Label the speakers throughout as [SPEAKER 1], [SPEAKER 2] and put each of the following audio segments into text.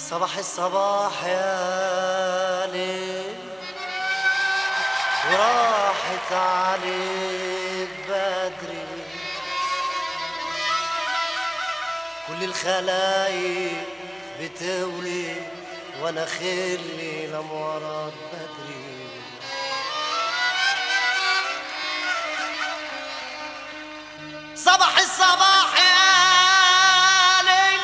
[SPEAKER 1] صباح الصباح يا ليل وراحت عليك بدري كل الخلايق بتولي وانا خلي لمورد بدري صباح الصباح يا ليل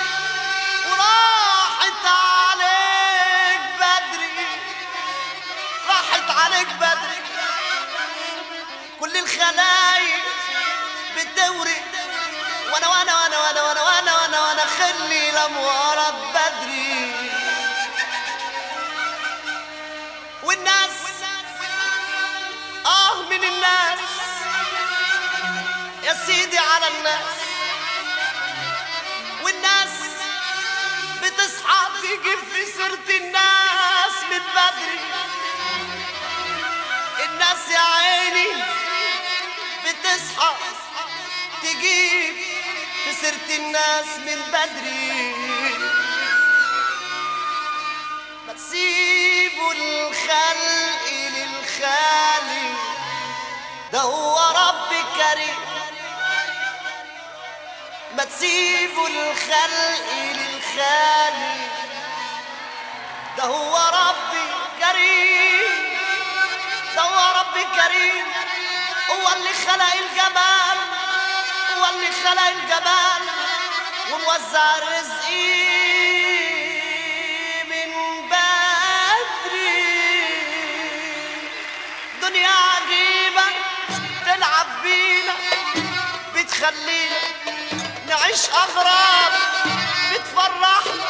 [SPEAKER 1] وراحت عليك بدري راحت عليك بدري كل الخلايق بتدوري وانا وانا وانا وانا وانا وانا وانا وانا خلي لمورد بدري والناس اه من الناس يا سيدي على الناس والناس بتصحى تيجي في سيرة الناس من بدري الناس يا عيني بتصحى تجيب في سيرة الناس من بدري ما تسيبوا الخلق للخالق ده هو رب كريم ما تسيبوا الخلق للخالق ده هو ربي كريم ده هو ربي كريم هو اللي خلق الجمال هو اللي خلق الجمال وموزع رزقي من بدري دنيا عجيبة تلعب بينا بتخلينا نعيش أغراب بتفرحنا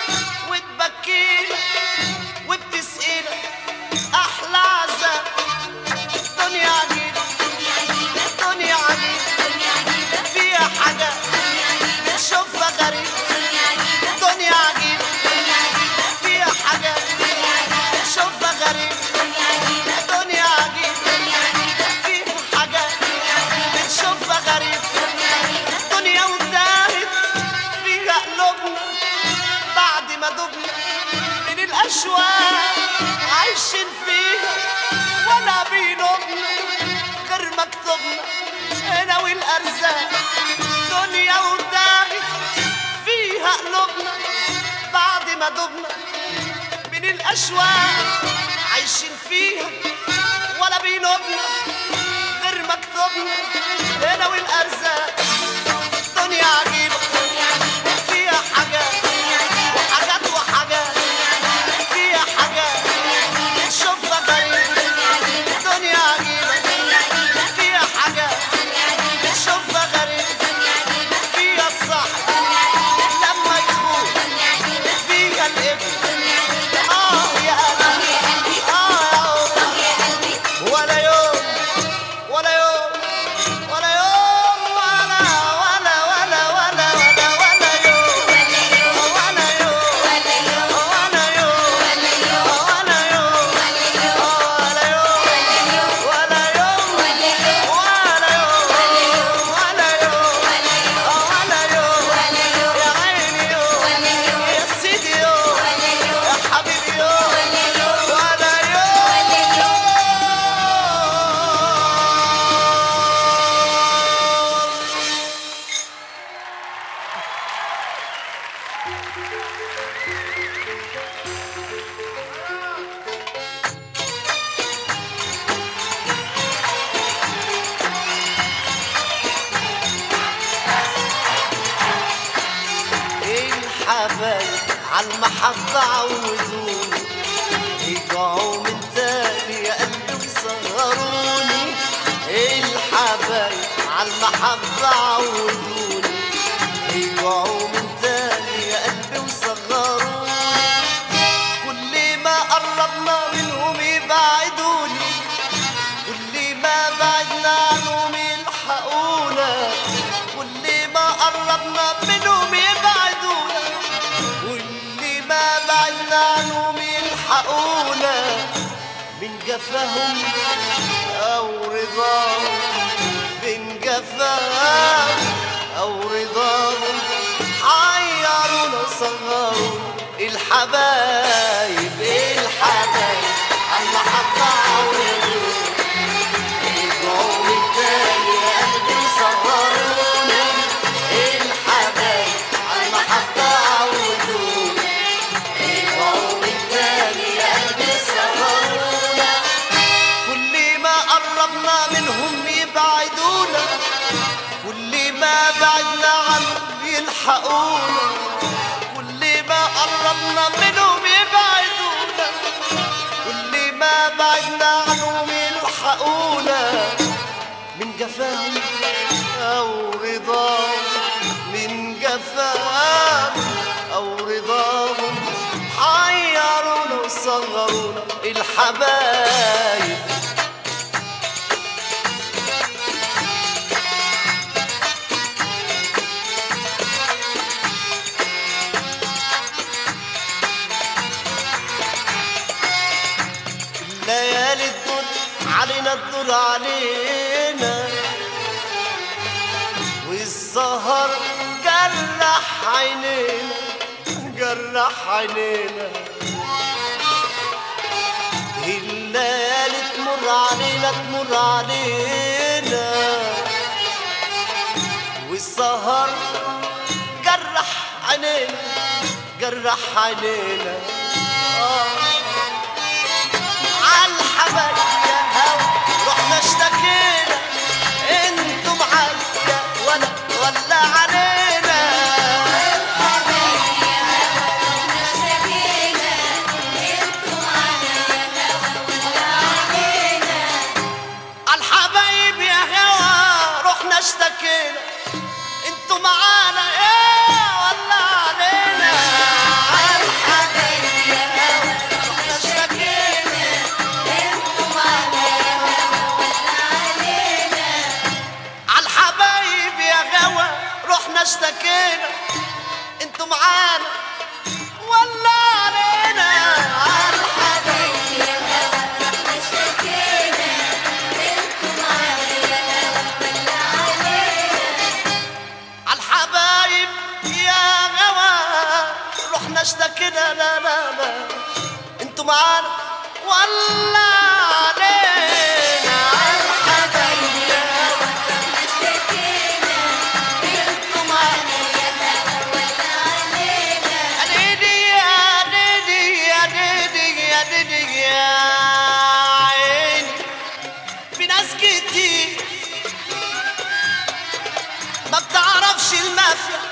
[SPEAKER 1] وتبكينا وبتسقينا أحلى عذاب دنيا عجيبة دنيا عجيبة فيها حاجات بتشوفها غريب دنيا عجيبة فيها حاجات بتشوفها غريب دنيا عجيبة فيها حاجات بتشوفها غريب دنيا وانتهت فيها قلوبنا بعد ما دبنا من الأشواق عايشين فيها ولا بينوبنا غير مكتوبنا هنا والأرزاق دنيا وانتهت فيها قلوبنا بعد ما دبنا من الأشواق عايشين فيها ولا بينوبنا غير مكتوبنا هنا والأرزاق دنيا عجيبة فيها حاجات وحاجات وحاجات فيها حاجات بتشوفها غريب دنيا عجيبة فيها حاجات بتشوفها غريب فيها الصح لما يخون فيها الابن اه يا قلبي اه يا قلبي ولا يوم ولا يوم ولا يوم ولا ولا ولا ولا ولا ولا يوم ولا يوم ولا يوم ولا يوم ولا يوم ولا يوم ولا يوم ولا يوم ولا يوم ولا يوم يا عيني يوم يا سيدي يوم يا حبيبي يوم ولا يوم الحبايب عالمحبة عودوني يقعوا من تاني يا قلبي وصغروني الحبايب عالمحبة عودوني يقعوا من تاني يا قلبي وصغروني كل ما قربنا منهم يبعدوني كل ما بعدنا عنهم يلحقونا كل ما قربنا منهم يبعدونا كل ما بعدنا عنهم يلحقونا من جفاهم أو رضاهم من جفاهم أو رضاهم حيرونا صغروا الحبايب الحبايب المحبة عودوا رجعوا من تاني قلبي صغروني الحبايب المحبة عودوا رجعوا من تاني قلبي صغرونا كل ما قربنا منهم يبعدونا كل ما بعدنا عنهم يلحقونا كل ما قربنا منهم يبعدونا كل ما بعدنا عنهم يلحقونا من جفاهم أو رضاهم من جفاهم أو رضاهم حيرونا وصغرونا الحبايب ليالي الدور علينا الدور علينا والسهر جرح عينينا جرح عينينا الليالي تمر علينا تمر علينا والسهر جرح عينينا جرح عينينا آه عالحبايب يا هوا رحنا اشتكينا انتم عالية ولا ولا علينا عالحبايب يا هوا رحنا اشتكينا انتم معانا ايه ولا علينا عالحبايب يا هوا رحنا اشتكينا عالحبايب يا غوا رحنا اشتكينا انتوا معانا ولا علينا عالحبايب عالحبايب يا غوا رحنا اشتكينا لا لا لا انتوا معانا ولا علينا عالحبايب يا غوا انتوا معانا يا ديدي يا ديدي يا ديدي يا ديدي يا عيني في ناس كتير ما بتعرفش المافيا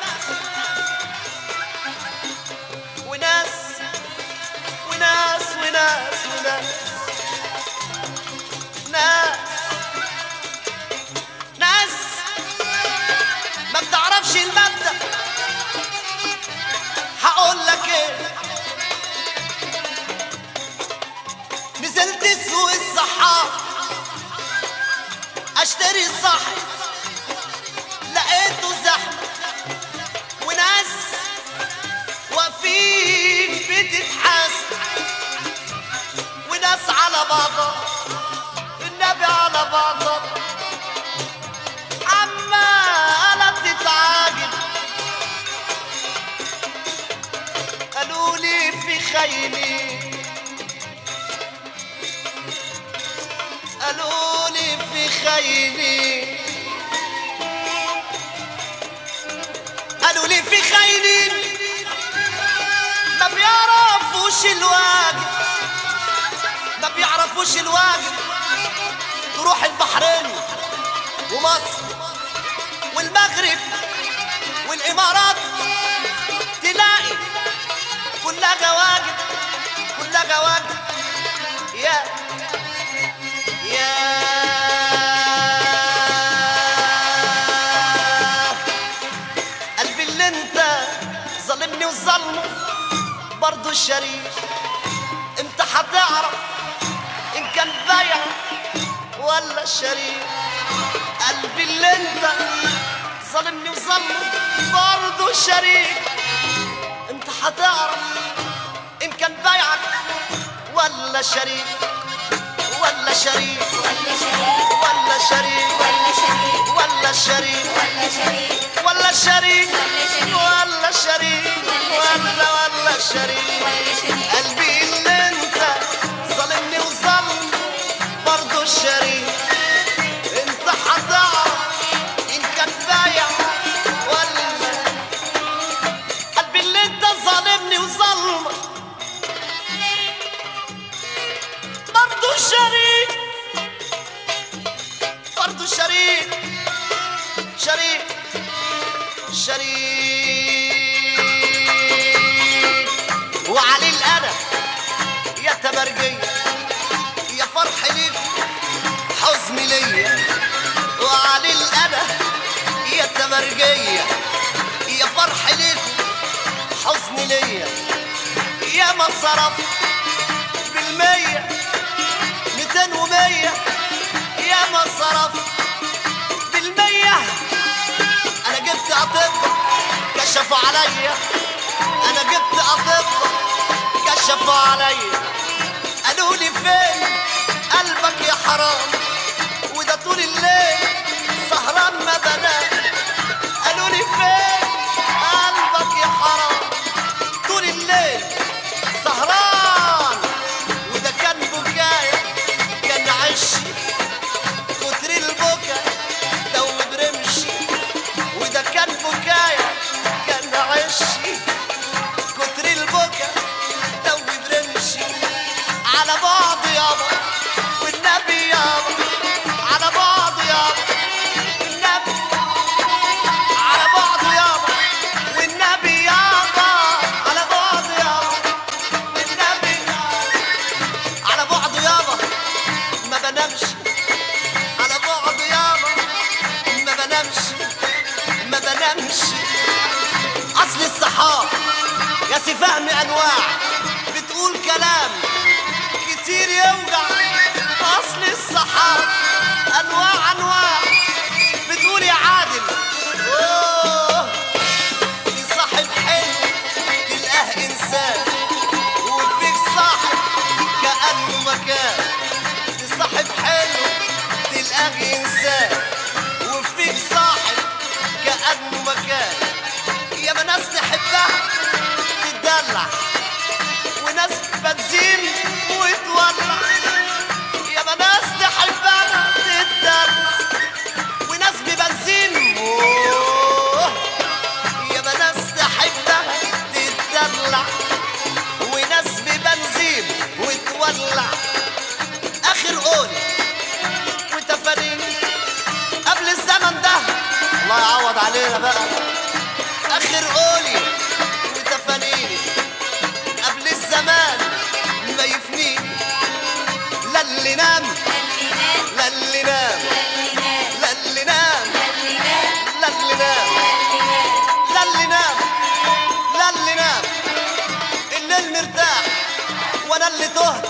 [SPEAKER 1] وناس وناس وناس وناس ناس ناس ما بتعرفش المبدأ هقول لك ايه نزلت السوق الصحاب اشتري الصحن لقيته زحمة وناس واقفين بتتحاسب وناس على بعضها النبي على بعضها عمالة بتتعاجب قالوا لي في خيلي قالوا لي في خيلي قالوا لي في خاينين ما بيعرفوش الواجب ما بيعرفوش الواجب تروح البحرين ومصر والمغرب والامارات تلاقي كلها جواجب كلها جواجب يا يا قلبي اللي انت ظالمني وظلمه برضه الشريك انت هتعرف ان كان بايع ولا الشريك قلبي اللي انت ظالمني وظلمه برضه الشريك انت هتعرف ان كان بايعك ولا شريك ولا شريك ولا شريك ولا شريك ولا شريك ولا شريك ولا ولا شريك شريك وعلي الأنا يا تمرجية يا فرح ليك حزن ليا وعلي الأنا يا تمرجية يا فرح ليك حزن ليا يا ما صرفت بالمية ميتين ومية يا ما صرفت بالمية انا جبت اطباء كشفوا عليا انا جبت اطباء كشفوا عليا قالوا لي فين قلبك يا حرام وده طول الليل سهران ما بنام قالوا لي فين قلبك يا حرام طول الليل سهران وده كان بكايا كان عشي كتر البكا دوب رمشي وده كان بكايا كان عشي كتر البكا دوب رمشي على بعض يابا والنبي يابا على بعض يابا والنبي على بعض يابا والنبي يابا على بعض يابا والنبي على بعض يابا ما بنامش على بعض يابا ما بنامش ما بنامش اصل الصحاب يا سي فهم انواع بتقول كلام كتير يوجع اصل الصحاب انواع انواع بتقول يا عادل اوه في صاحب حلو تلقاه انسان وفيك صاحب كانه مكان في صاحب حلو تلقاه انسان وفيك صاحب كانه مكان يا ما ناس تحبها تدلع وناس بنزين وتولع يا ما ناس تحبها تدلع وناس ببنزين أوه. يا ما ناس تحبها تدلع وناس ببنزين وتولع اخر قولي وتفاريق قبل الزمن ده الله يعوض علينا بقى اخر قولي وتفانيني قبل الزمان ما يفنيني لا اللي نام لا اللي نام لا اللي نام لا اللي نام لا اللي نام لا اللي نام الليل مرتاح وانا اللي تهت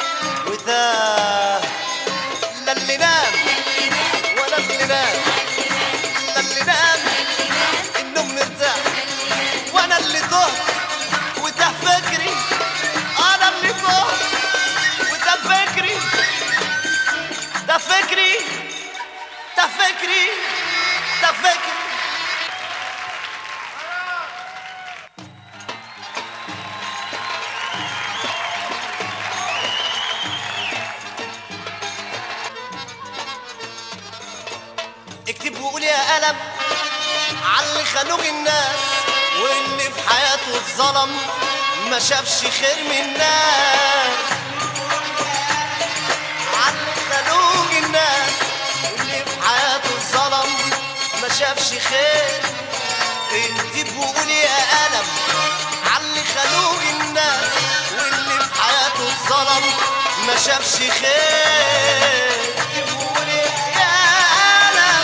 [SPEAKER 1] وتاه لا اللي نام ولا اللي نام لا اللي نام النوم مرتاح وانا اللي تهت وتاه فكري انا اللي تهت وده فكري ده فكري ده فكري ده فكري اكتب وقول يا قلم علي خانوق الناس واللي في حياته اتظلم ما شافش خير من الناس علي خانوق الناس واللي في حياته اتظلم ما شافش خير اكتب وقول يا قلم علي خانوق الناس واللي في حياته اتظلم ما شافش خير اكتب وقول يا قلم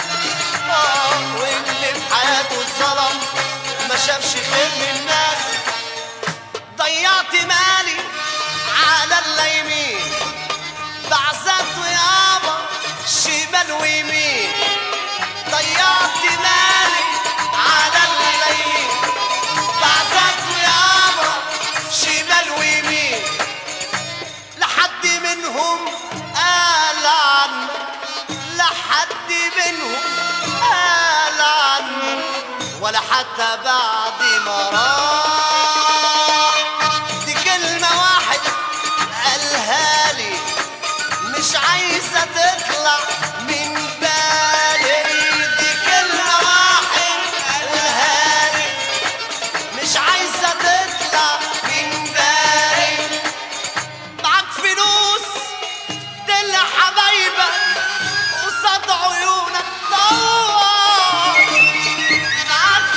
[SPEAKER 1] واللي في حياته اتظلم ما شافش خير من الناس ضيعت مالي على اليمين بعزته يابا شمال ويمين ضيعت مالي على اليمين بعزته يابا شمال ويمين لحد منهم قال عنك لحد منهم قال عنك ولا حتى بعد ما راح دي كلمة واحد قالها لي مش عايزة تطلع من بالي دي كلمة واحد قالها لي مش عايزة تطلع من بالي معاك فلوس دل حبايبك قصاد عيونك دور معاك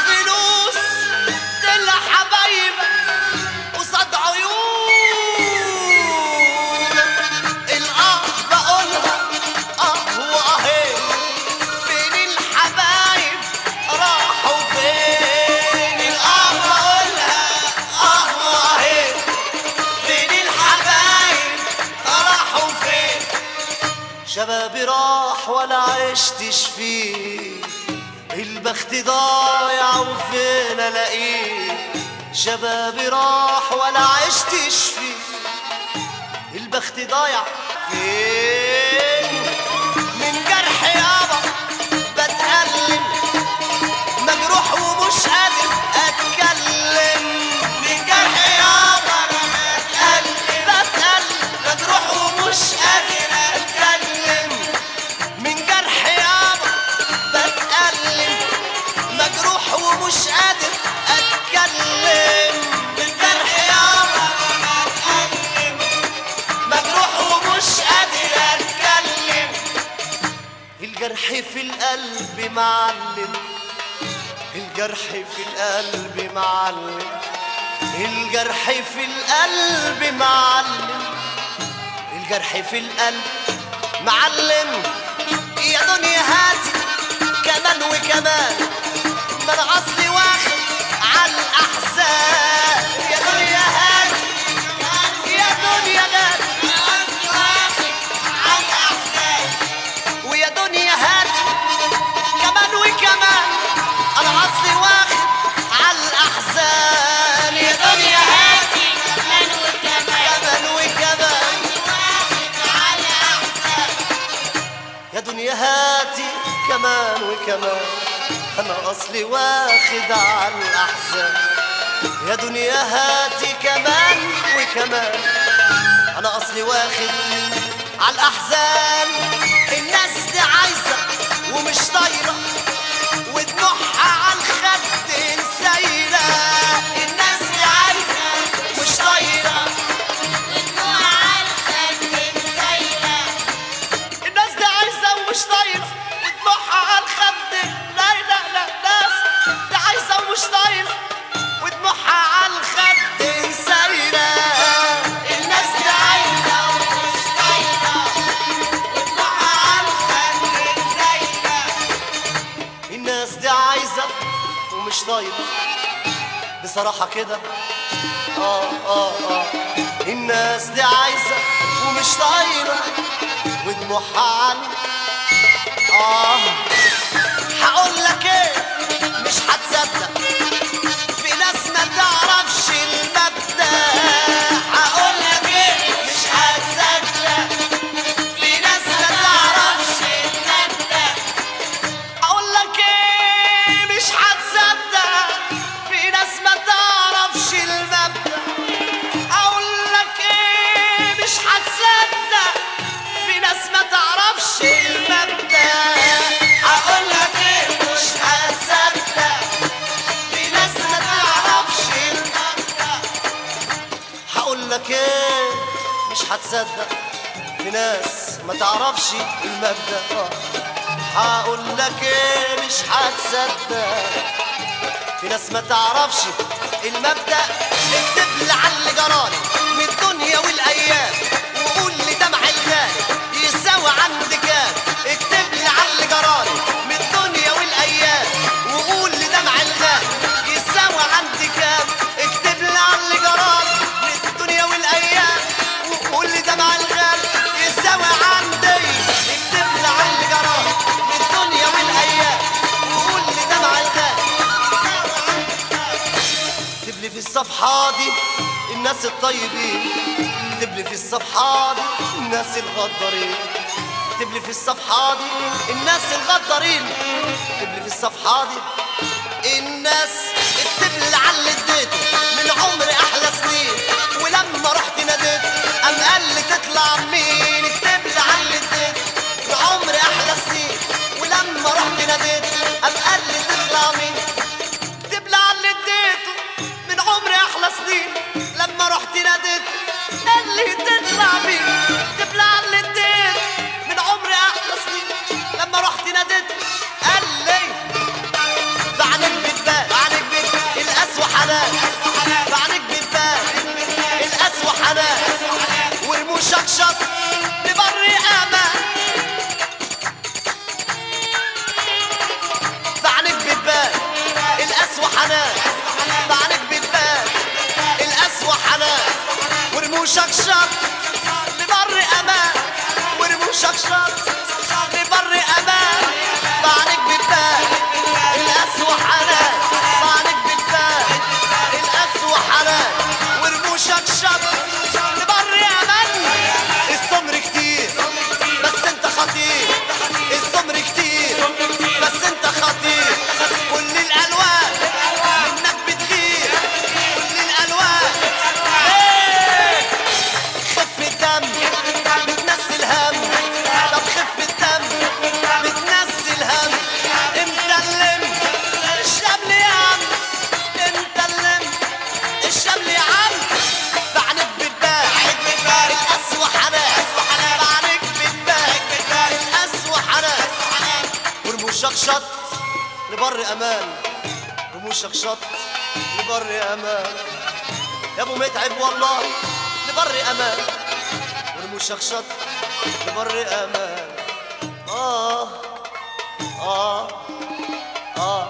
[SPEAKER 1] شبابي راح ولا عشتش فيه البخت ضايع وفين الاقيه شبابي راح ولا عشتش فيه البخت ضايع فين من جرح يابا بتألم مجروح ومش قادر اتكلم من جرح يابا انا بتألم بتألم مجروح ومش قادر اتكلم من جرح يابا بتألم مجروح ومش قادر اتكلم من جرح يابا انا بتألم مجروح ومش قادر اتكلم الجرح في القلب معلم الجرح في القلب معلم الجرح في القلب معلم الجرح في القلب معلم يا دنيا هاتي كمان وكمان ما انا اصلي واخد على الاحزان يا دنيا هاتي يا دنيا هاتي واخد على الاحزان ويا دنيا هاتي كمان وكمان انا اصلي واخد على الاحزان يا دنيا هاتي كمان وكمان يا دنيا هاتي كمان وكمان انا اصلي واخد على الاحزان يا دنيا هاتي كمان وكمان انا اصلي واخد على الاحزان الناس دي عايزه ومش طايره ودموعها على الخد سايره الناس دي عايزه ومش طايره الناس دي عايزه ومش طايره ودموعها على الخد لا لا لا ناس دي عايزه ومش طايره ودموعها على الخد سايره الناس دي عايزه ومش طايره ودموعها على الخد سايره الناس دي عايزه ومش طايره بصراحه كده اه اه اه الناس دي عايزه ومش طايره ودموعها عن اه هقول لك ايه مش هتصدق في ناس ما تعرفش المبدأ هقول لك ايه مش هتصدق في ناس ما تعرفش المبدأ اقول لك ايه مش هتصدق في ناس ما تعرفش المبدأ اقول لك ايه مش هتصدق في ناس ما تعرفش المبدأ اقول لك ايه مش هتصدق في ناس ما تعرفش المبدأ هقول لك ايه مش هتصدق في ناس ما تعرفش المبدأ آه. هقول لك ايه مش هتصدق في ناس ما تعرفش المبدأ اكتب لي على اللي جرالي من الدنيا والايام وقول لي دمع الغالي يساوي عندي كام اكتب لي على اللي جرالي من الدنيا والايام وقول لي دمع الغالي يساوي عندي كام اكتب لي على اللي جرالي من الدنيا والايام وقول لي دمع الغالي يساوي عندي اكتب لي على اللي جرالي من الدنيا والايام وقول لي دمع الغالي اكتب لي في الصفحة دي الناس الطيبين اكتب لي في الصفحة دي الناس الغدارين اكتب لي في الصفحة دي الناس الغدارين اكتب لي في الصفحة دي الناس اكتب لي على اللي اديته من عمري احلى سنين ولما رحت ناديت قام قال لي تطلع مين اكتب لي على اللي اديته من عمري احلى سنين ولما رحت ناديت قام قال لي تطلع مين اكتب لي على اللي اديته من عمري احلى سنين لما رحت ناديت قال لي تطلع مين اكتب لي على اللي اديته من عمري احلى سنين لما رحت ناديت قال لي بعدك بتبان بعدك بتبان القسوة حنان بعدك بتبان القسوة حنان ورموشك شط لبر امان بعدك بتبان القسوة حنان بعدك بتبان القسوة حنان ورموشك شط لبر امان ورموشك ورموشك شط لبر امان بعدك بتبان القاس وحنان بعدك بتبان القاس وحنان ورموشك شط لبر امان السمر كتير بس انت خطير السمر كتير بس انت خطير كل الالوان منك بتغير كل الالوان ايه خف الدم بتنزل هم طب خف الدم بتنزل هم انت اللم الشمل يا عم انت اللم الشمل يا عم بعنك بتبان القس وحنان بعنك بتبان القس وحنان ورموشك شط لبر امان رموشك شط لبر امان يا ابو متعب والله لبر امان ورموشك شط لبر امان اه اه اه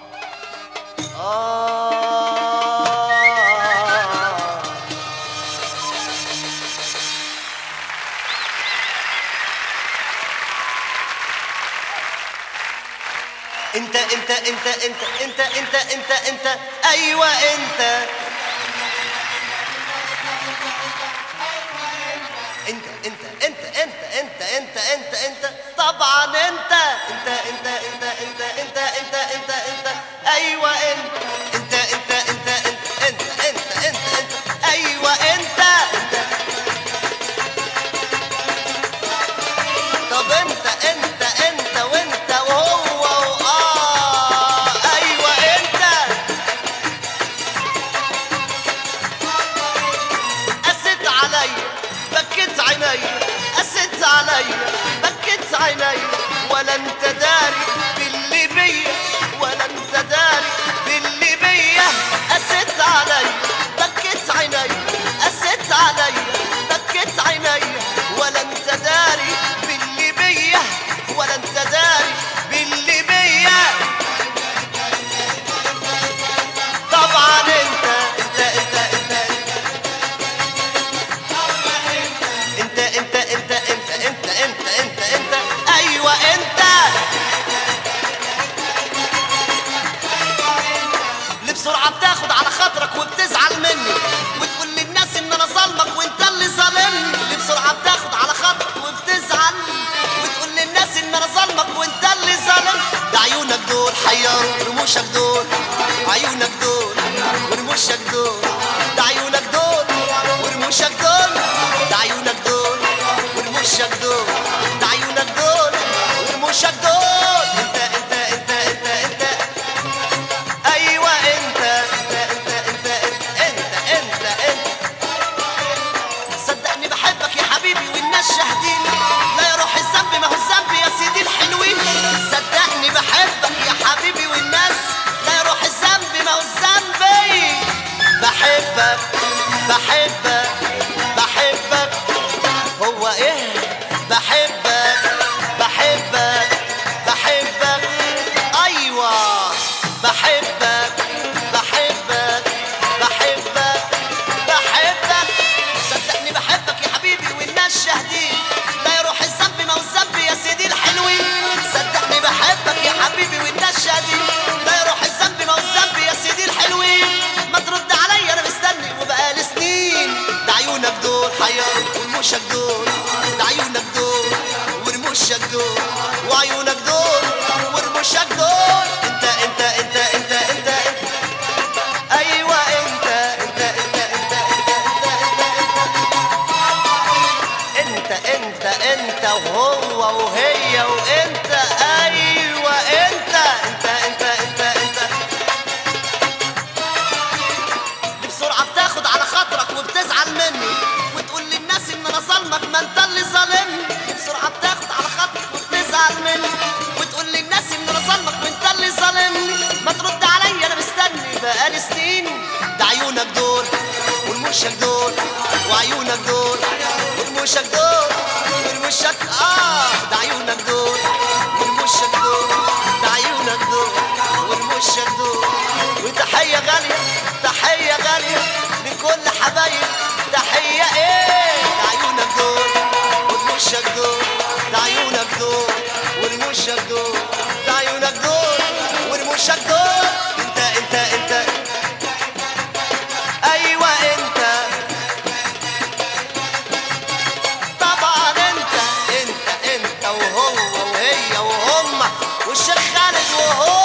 [SPEAKER 1] اه انت انت انت انت انت انت انت انت ايوه انت انت انت انت انت انت انت انت انت طبعا انت انت انت انت انت انت انت انت انت ايوه انت انت انت انت انت انت انت انت انت ايوه انت انت طب انت انت انت وانت وهو واه ايوه انت قست عليا بكت عينيا قست عليا بكت عينيا ولا انت داري باللي بيا ولا انت داري باللي بيا قست عليا بكت عينيا قست عليا بكت عينيا ولا انت داري باللي بيا ولا انت داري باللي بيا طبعا انت انت انت انت, انت انت انت انت انت انت انت انت ايوه انت اللي بسرعه بتاخد على خاطرك وبتزعل مني وتقول للناس ان انا ظالمك وانت اللي ظالمني اللي بسرعه بتاخد على خاطرك وبتزعل وتقول للناس ان انا ظالمك وانت اللي ظالم ده عيونك دول حيروا رموشك دول عيونك دول ورموشك دول ده عيونك دول ورموشك دول ده عيونك دول ورموشك دول ده عيونك دول ورموشك دول انت انت انت انت انت ايوه انت انت انت انت انت انت انت صدقني بحبك يا حبيبي والناس شاهدين لا يروح الذنب ما هو الذنب يا سيدي الحلوين صدقني بحبك يا حبيبي والناس لا يروح الذنب ما هو الذنب بحبك بحبك بحبك هو ايه بحبك بحبك بحبك ايوه بحبك بحبك بحبك بحبك صدقني بحبك يا حبيبي والناس شاهدين لا يروح الذنب ما هو الذنب يا سيدي الحلوين صدقني بحبك يا حبيبي والناس شاهدين لا يروح الذنب ما هو الذنب يا سيدي الحلوين ما ترد عليا انا مستني وبقالي سنين ده عيونك دول حيروا ورموشك دول ده عيونك دول ورموشك دول وعيونك دول ورموشك دول انت انت انت انت انت, انت ايوه انت انت انت انت انت انت انت انت انت وهو وهي وانت ايوه انت انت انت انت انت اللي بسرعه بتاخد على خاطرك وبتزعل مني وتقول للناس ان انا ظالمك ما انت اللي ظالمني بسرعه بتاخد على خاطرك وبتزعل مني وتقول للناس ان انا ظالمك وانت اللي ظالمني ما ترد عليا انا مستني بقالي سنين ده عيونك دول ورموشك دول وعيونك دول ورموشك دول ورموشك اه ده عيونك دول ورموشك دول ده عيونك دول ورموشك دول وتحية غالية تحية غالية لكل حبايب تحية ايه ده عيونك دول ورموشك دول والشيخ خالد وهو